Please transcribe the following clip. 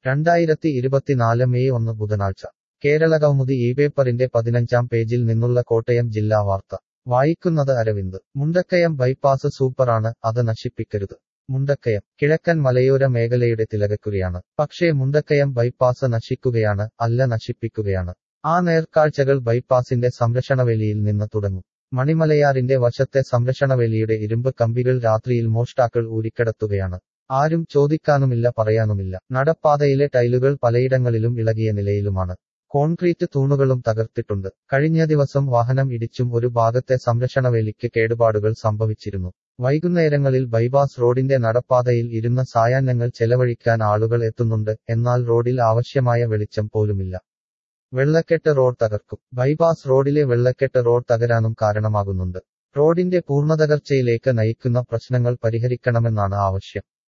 രണ്ടായിരത്തി ഇരുപത്തിനാല് മെയ് ഒന്ന് ബുധനാഴ്ച കേരളകൗമുദി ഈ പേപ്പറിന്റെ പതിനഞ്ചാം പേജിൽ നിന്നുള്ള കോട്ടയം ജില്ലാ വാർത്ത വായിക്കുന്നത് അരവിന്ദ് മുണ്ടക്കയം ബൈപ്പാസ് സൂപ്പറാണ് അത് നശിപ്പിക്കരുത് മുണ്ടക്കയം കിഴക്കൻ മലയോര മേഖലയുടെ തിലകക്കുറിയാണ് പക്ഷേ മുണ്ടക്കയം ബൈപ്പാസ് നശിക്കുകയാണ് അല്ല നശിപ്പിക്കുകയാണ് ആ നേർക്കാഴ്ചകൾ ബൈപ്പാസിന്റെ സംരക്ഷണവേലിയിൽ നിന്ന് തുടങ്ങും മണിമലയാറിന്റെ വശത്തെ സംരക്ഷണവേലിയുടെ ഇരുമ്പ് കമ്പികൾ രാത്രിയിൽ മോഷ്ടാക്കൾ ഊരിക്കടത്തുകയാണ് ആരും ചോദിക്കാനുമില്ല പറയാനുമില്ല നടപ്പാതയിലെ ടൈലുകൾ പലയിടങ്ങളിലും ഇളകിയ നിലയിലുമാണ് കോൺക്രീറ്റ് തൂണുകളും തകർത്തിട്ടുണ്ട് കഴിഞ്ഞ ദിവസം വാഹനം ഇടിച്ചും ഒരു ഭാഗത്തെ സംരക്ഷണവേലിക്ക് കേടുപാടുകൾ സംഭവിച്ചിരുന്നു വൈകുന്നേരങ്ങളിൽ ബൈപാസ് റോഡിന്റെ നടപ്പാതയിൽ ഇരുന്ന സായാഹ്നങ്ങൾ ചെലവഴിക്കാൻ ആളുകൾ എത്തുന്നുണ്ട് എന്നാൽ റോഡിൽ ആവശ്യമായ വെളിച്ചം പോലുമില്ല വെള്ളക്കെട്ട് റോഡ് തകർക്കും ബൈപാസ് റോഡിലെ വെള്ളക്കെട്ട് റോഡ് തകരാനും കാരണമാകുന്നുണ്ട് റോഡിന്റെ പൂർണ്ണതകർച്ചയിലേക്ക് നയിക്കുന്ന പ്രശ്നങ്ങൾ പരിഹരിക്കണമെന്നാണ് ആവശ്യം